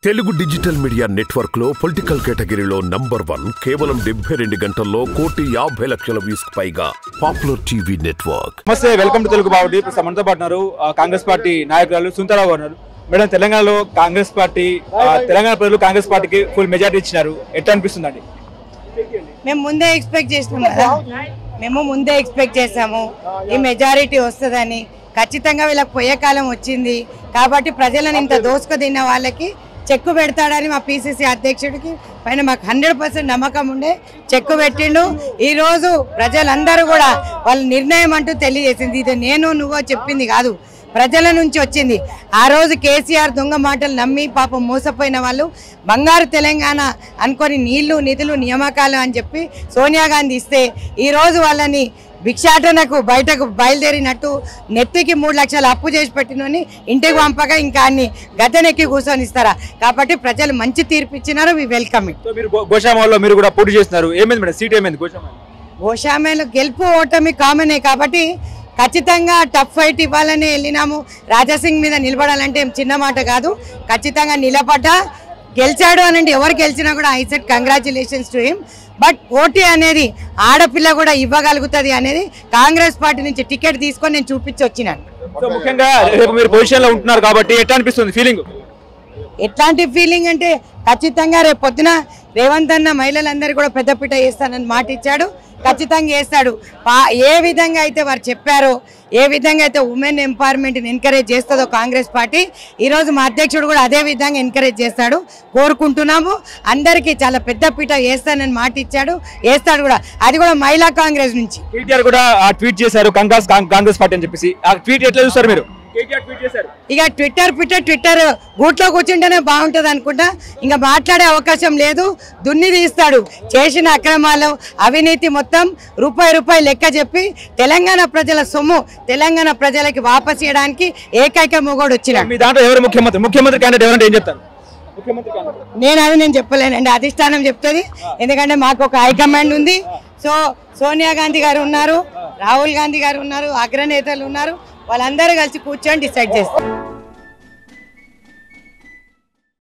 Telugu digital media network లో political కేటగిరీలో number one కేవలం డెబ్బై రెండు గంటల్లో కోటి యాభై లక్షల వ్యూస్ పైగా పాపులర్ టీవీ నెట్వర్క్ నమస్తే వెల్కమ్ టు తెలుగు బాబు ఇప్పుడు మనతో పాటు ఉన్నారు ఆ, కాంగ్రెస్ పార్టీ నాయకురాలు సుందరరావు గారు ఉన్నారు మేడం తెలంగాణలో కాంగ్రెస్ పార్టీ ఆ, తెలంగాణ ప్రజలు కాంగ్రెస్ పార్టీకి ఫుల్ మెజారిటీ ఇచ్చినారు ఎట్లా అనిపిస్తుందండి మేము ముందే ఎక్స్పెక్ట్ చేసినాం కదా మేము ముందే ఎక్స్పెక్ట్ చేసాము ఈ మెజారిటీ వస్తుందని ఖచ్చితంగా వీళ్ళకి పోయే కాలం వచ్చింది కాబట్టి ప్రజలను ఇంత దోసుకు తిన్న వాళ్ళకి చెక్కు పెడతాడని మా పిసిసి అధ్యక్షుడికి పైన మాకు హండ్రెడ్ పర్సెంట్ నమ్మకం ఉండే చెక్కు పెట్టిండు ఈ రోజు ప్రజలందరూ కూడా వాళ్ళ నిర్ణయం అంటూ తెలియజేసింది ఇది నేను నువ్వో చెప్పింది కాదు ప్రజల నుంచి వచ్చింది ఆ రోజు కేసీఆర్ దొంగ మాటలు నమ్మి పాపం మోసపోయిన వాళ్ళు బంగారు తెలంగాణ అనుకొని నీళ్లు నిధులు నియామకాలు అని చెప్పి సోనియా గాంధీ ఇస్తే ఈ రోజు వాళ్ళని భిక్షాటనకు బయటకు బయలుదేరినట్టు నెత్తికి మూడు లక్షలు అప్పు చేసి పెట్టినని ఇంటికి పంపగా ఇంకా అన్ని గద్దెనెక్కి కూర్చొని ఇస్తారా కాబట్టి ప్రజలు మంచి తీర్పు ఇచ్చినారు వి వెల్కమ్ ఇట్ సో మీరు గో- గోషామాల్లో మీరు కూడా పోటీ చేస్తున్నారు ఏమైంది మేడం సీట్ ఏమైంది గోషామా ఓషామేలు గెలుపు ఓటమి కామనే కాబట్టి ఖచ్చితంగా టఫ్ ఫైట్ ఇవ్వాలని వెళ్ళినాము రాజాసింగ్ మీద నిలబడాలంటే ఏం చిన్న మాట కాదు ఖచ్చితంగా నిలబడ్డా గెలిచాడు అనండి ఎవరు గెలిచినా కూడా I said congratulations to him but పోటీ అనేది ఆడపిల్ల కూడా ఇవ్వగలుగుతుంది అనేది కాంగ్రెస్ పార్టీ నుంచి టికెట్ తీసుకొని నేను చూపించి వచ్చినాను సో ముఖ్యంగా రేపు మీరు పొజిషన్ లో ఉంటున్నారు కాబట్టి ఎట్లా అనిపిస్తుంది ఫీలింగ్ ఎట్లాంటి ఫీలింగ్ అంటే ఖచ్చితంగా రేపు పొద్దున రేవంత్ అన్న మహిళలందరూ కూడా పెద్దపీట వేస్తానని మాట ఇచ్చాడు ఖచ్చితంగా వేస్తాడు పా- ఏ విధంగా అయితే వారు చెప్పారో ఏ విధంగా అయితే ఉమెన్ ఎంపవర్మెంట్ని ఎంకరేజ్ చేస్తుందో కాంగ్రెస్ పార్టీ ఈరోజు మా అధ్యక్షుడు కూడా అదే విధంగా ఎంకరేజ్ చేస్తాడు కోరుకుంటున్నాము అందరికీ చాలా పెద్ద పీట వేస్తానని మాట ఇచ్చాడు వేస్తాడు కూడా అది కూడా మహిళా కాంగ్రెస్ నుంచి కేటీఆర్ కూడా ఆ ట్వీట్ చేశారు కాంగ్రెస్ కాంగ్రెస్ పార్టీ అని చెప్పేసి ఆ ట్వీట్ ఎట్లా చూస్తారు మీరు కేటీఆర్ ట్వీట్ చేశారు ఇక ట్విట్టర్ ట్విట్టర్ ట్విట్టర్ గూట్లో కూర్చుంటేనే బాగుంటుంది అనుకుంటా ఇంకా మాట్లాడే అవకాశం లేదు దున్ని తీస్తాడు చేసిన అక్రమాలు అవినీతి మొత్తం రూపాయి రూపాయి లెక్క చెప్పి తెలంగాణ ప్రజల సొమ్ము తెలంగాణ ప్రజలకి వాపస్ ఇవ్వడానికి ఏకైక మొగోడు వచ్చినాడు మీ దాంట్లో ఎవరు ముఖ్యమంత్రి ముఖ్యమంత్రి క్యాండిడేట్ ఎవరంటే ఏం చెప్తారు ముఖ్యమంత్రి క్యాండిడేట్ నేను అది నేను చెప్పలేనండి అధిష్టానం చెప్తుంది ఎందుకంటే మాకు ఒక హైకమాండ్ ఉంది సో సోనియా గాంధీ గారు ఉన్నారు రాహుల్ గాంధీ గారు ఉన్నారు అగ్రనేతలు ఉన్నారు వాళ్ళందరూ కలిసి కూర్చొని డిసైడ్ చేస్తారు